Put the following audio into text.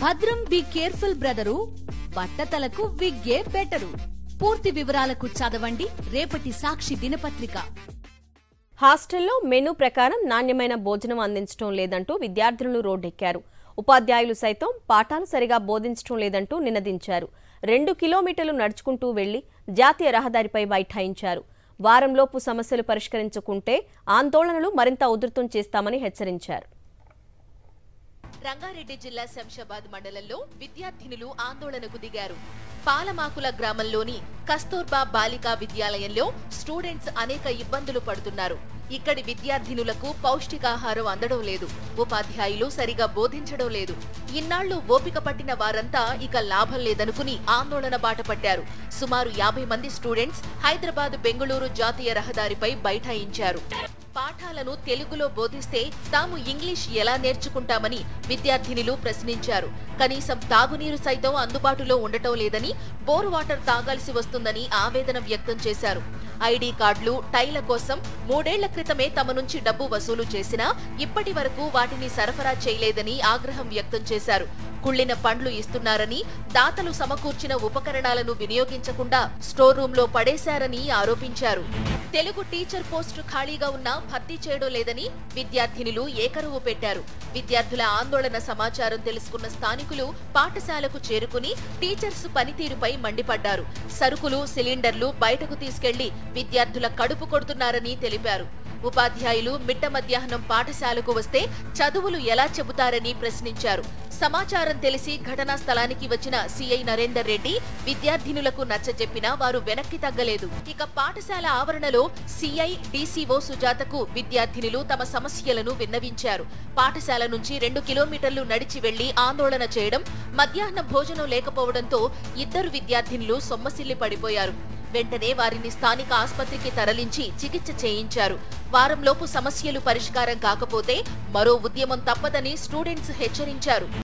భద్రం be careful brother బట్టతలకు విగ్గే బెటరు పూర్తి వివరాలకు చదవండి రేపటి సాక్షి దినపత్రిక హాస్టల్లో మెనూ ప్రకారం నాణ్యమైన భోజనం అందించడం లేదంటూ విద్యార్థులను రోడ్డెక్కారు ఉపాధ్యాయులు సైతం పాఠాలు సరిగా బోధించడం లేదంటూ నినదించారు రెండు కిలోమీటర్లు నడుచుకుంటూ వెళ్లి జాతీయ రహదారిపై బైఠాయించారు వారంలోపు సమస్యలు పరిష్కరించుకుంటే ఆందోళనలు మరింత ఉధృతం చేస్తామని హెచ్చరించారు రంగారెడ్డి జిల్లా శంషాబాద్ మండలంలో విద్యార్థినులు ఆందోళనకు దిగారు పాలమాకుల గ్రామంలోని కస్తూర్బా బాలికా విద్యాలయంలో స్టూడెంట్స్ అనేక ఇబ్బందులు పడుతున్నారు ఇక్కడి విద్యార్థినులకు పౌష్టికాహారం అందడం లేదు ఉపాధ్యాయులు సరిగా బోధించడం లేదు ఇన్నాళ్లు ఓపిక పట్టిన వారంతా ఇక లాభం లేదనుకుని ఆందోళన బాట పట్టారు సుమారు యాభై మంది స్టూడెంట్స్ హైదరాబాద్ బెంగళూరు జాతీయ రహదారిపై బైఠాయించారు పాఠాలను తెలుగులో బోధిస్తే తాము ఇంగ్లీష్ ఎలా నేర్చుకుంటామని విద్యార్థినులు ప్రశ్నించారు కనీసం తాగునీరు సైతం అందుబాటులో ఉండటం లేదని బోర్ వాటర్ తాగాల్సి వస్తుందని ఆవేదన వ్యక్తం చేశారు ఐడీ కార్డులు టైల కోసం మూడేళ్ల క్రితమే తమ నుంచి డబ్బు వసూలు చేసినా ఇప్పటి వరకు వాటిని సరఫరా చేయలేదని ఆగ్రహం వ్యక్తం చేశారు కుళ్ళిన పండ్లు ఇస్తున్నారని దాతలు సమకూర్చిన ఉపకరణాలను వినియోగించకుండా స్టోర్ రూమ్ లో పడేశారని ఆరోపించారు తెలుగు టీచర్ పోస్టు ఖాళీగా ఉన్నా భర్తీ చేయడం లేదని విద్యార్థినులు ఏకరువు పెట్టారు విద్యార్థుల ఆందోళన సమాచారం తెలుసుకున్న స్థానికులు పాఠశాలకు చేరుకుని టీచర్స్ పనితీరుపై మండిపడ్డారు సరుకులు సిలిండర్లు బయటకు తీసుకెళ్లి విద్యార్థుల కడుపు కొడుతున్నారని తెలిపారు ఉపాధ్యాయులు మిట్ట మధ్యాహ్నం పాఠశాలకు వస్తే చదువులు ఎలా చెబుతారని ప్రశ్నించారు సమాచారం తెలిసి ఘటనా స్థలానికి వచ్చిన సిఐ నరేందర్ రెడ్డి విద్యార్థినులకు నచ్చజెప్పినా వారు వెనక్కి తగ్గలేదు ఇక పాఠశాల ఆవరణలో సిఐ డీసీఓ సుజాతకు విద్యార్థినులు తమ సమస్యలను విన్నవించారు పాఠశాల నుంచి రెండు కిలోమీటర్లు నడిచి వెళ్లి ఆందోళన చేయడం మధ్యాహ్న భోజనం లేకపోవడంతో ఇద్దరు విద్యార్థినులు సొమ్మసిల్లి పడిపోయారు వెంటనే వారిని స్థానిక ఆసుపత్రికి తరలించి చికిత్స చేయించారు వారంలోపు సమస్యలు పరిష్కారం కాకపోతే మరో ఉద్యమం తప్పదని స్టూడెంట్స్ హెచ్చరించారు